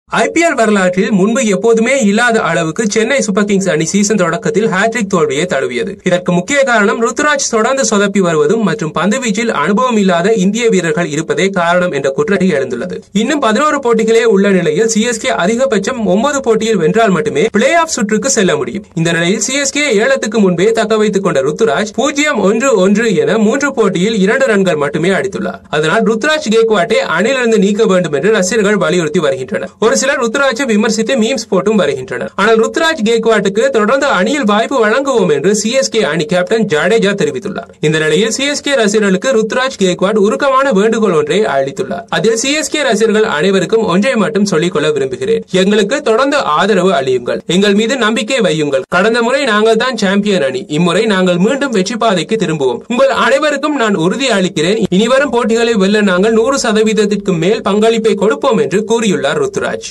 IPL வரலாற்றில் முன்பு எப்போதுமே இல்லாத அளவுக்கு சென்னை சூப்பர் கிங்ஸ் அணி சீசன் தொடக்கத்தில் ஹேட்ரிக் தோல்வியை தழுவியது இதற்கு முக்கிய காரணம் ருத்துராஜ் தொடர்ந்து சொதப்பி வருவதும் மற்றும் பந்துவீச்சில் அனுபவம் இல்லாத இந்திய வீரர்கள் இருப்பதே காரணம் என்ற குற்றச்சாட்டு எழுந்துள்ளது இன்னும் பதினோரு போட்டிகளே உள்ள நிலையில் சிஎஸ்கே அதிகபட்சம் ஒன்பது போட்டியில் வென்றால் மட்டுமே பிளே ஆஃப் சுற்றுக்கு செல்ல முடியும் இந்த நிலையில் சிஎஸ்கே ஏலத்துக்கு முன்பே தக்க வைத்துக் கொண்ட ருத்துராஜ் பூஜ்ஜியம் ஒன்று ஒன்று என மூன்று போட்டியில் இரண்டு ரன்கள் மட்டுமே அடித்துள்ளார் அதனால் ருத்ராஜ் கேக்வாட்டை அணிலிருந்து நீக்க வேண்டும் என்று ரசிகர்கள் வலியுறுத்தி வருகின்றனர் ஒரு சிலர் ருத்ராஜை விமர்சித்து மீம்ஸ் போட்டும் வருகின்றனர் ஆனால் ருத்ராஜ் கேக்வாட்டுக்கு தொடர்ந்து அணியில் வாய்ப்பு வழங்குவோம் என்று சிஎஸ்கே அணி கேப்டன் ஜடேஜா தெரிவித்துள்ளார் இந்த நிலையில் சிஎஸ்கே ரசிகர்களுக்கு ருத்ராஜ் கேக்வாட் உருக்கமான வேண்டுகோள் ஒன்றை அளித்துள்ளார் அதில் சிஎஸ்கே ரசிகர்கள் அனைவருக்கும் ஒன்றை மட்டும் சொல்லிக் கொள்ள விரும்புகிறேன் எங்களுக்கு தொடர்ந்து ஆதரவு அளியுங்கள் எங்கள் மீது நம்பிக்கை வையுங்கள் கடந்த முறை நாங்கள் தான் சாம்பியன் அணி இம்முறை நாங்கள் மீண்டும் வெற்றி பாதைக்கு திரும்புவோம் உங்கள் அனைவருக்கும் நான் உறுதி அளிக்கிறேன் இனிவரும் போட்டிகளை வெல்ல நாங்கள் நூறு சதவீதத்திற்கு மேல் பங்களிப்பை கொடுப்போம் என்று கூறியுள்ளார் ருத்துராஜ்